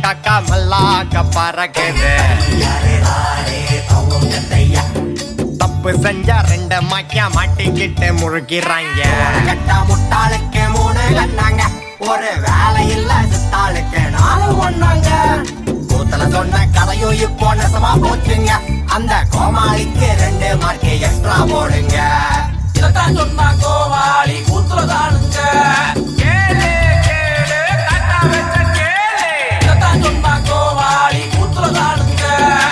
காக்கா மல்லாக்க பறக்குது தப்பு செஞ்சா ரெண்டு மாக்கியா மாட்டிக்கிட்டு முழுக்கிறாங்க கட்டா முட்டாளுக்கு மூணு கண்ணாங்க ஒரு வேலை இல்ல சித்தாளுக்கு நாலு ஒண்ணாங்க கூத்துல சொன்ன கதையும் இப்போ நெசமா போச்சுங்க அந்த கோமாளிக்கு ரெண்டு மார்க்கு எக்ஸ்ட்ரா போடுங்க இதைத்தான் சொன்னா கோவாளி கூத்துறதானுங்க இதைத்தான் சொன்னா கோவாளி கூத்துறதானுங்க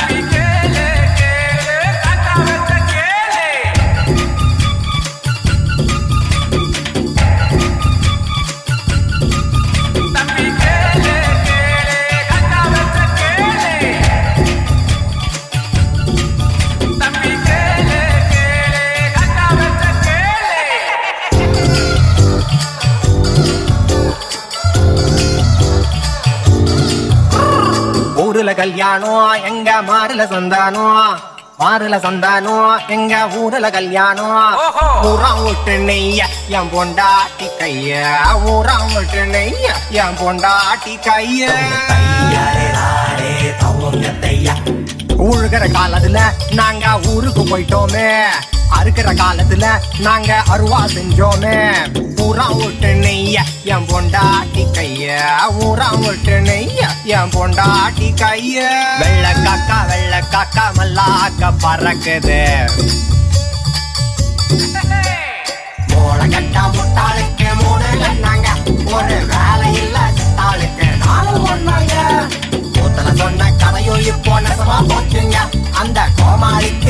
ஊருல கல்யாணம் எங்க மாறுல சந்தானம் மாறுல சந்தானம் எங்க ஊருல கல்யாணம் ஊராம் விட்டு நெய்ய என் பொண்டாட்டி கைய ஊராம் விட்டு நெய்ய என் பொண்டாட்டி கைய உழுகிற காலத்துல நாங்க ஊருக்கு போயிட்டோமே அறுக்கிற காலத்துல நாங்க அருவா செஞ்சோமே ஊரா விட்டு நெய்ய என் பொண்டாட்டி கைய ஊரா விட்டு நெய்ய என் பொண்டாட்டி கைய வெள்ள காக்கா வெள்ள காக்கா மல்லாக்க பறக்குது மூளை கட்டா முட்டாளுக்கு மூணு கண்ணாங்க ஒரு வேலை இல்ல சித்தாளுக்கு நாலு ஒண்ணாங்க கூத்துல சொன்ன கதையும் இப்போ நெசமா போச்சுங்க அந்த கோமாளிக்கு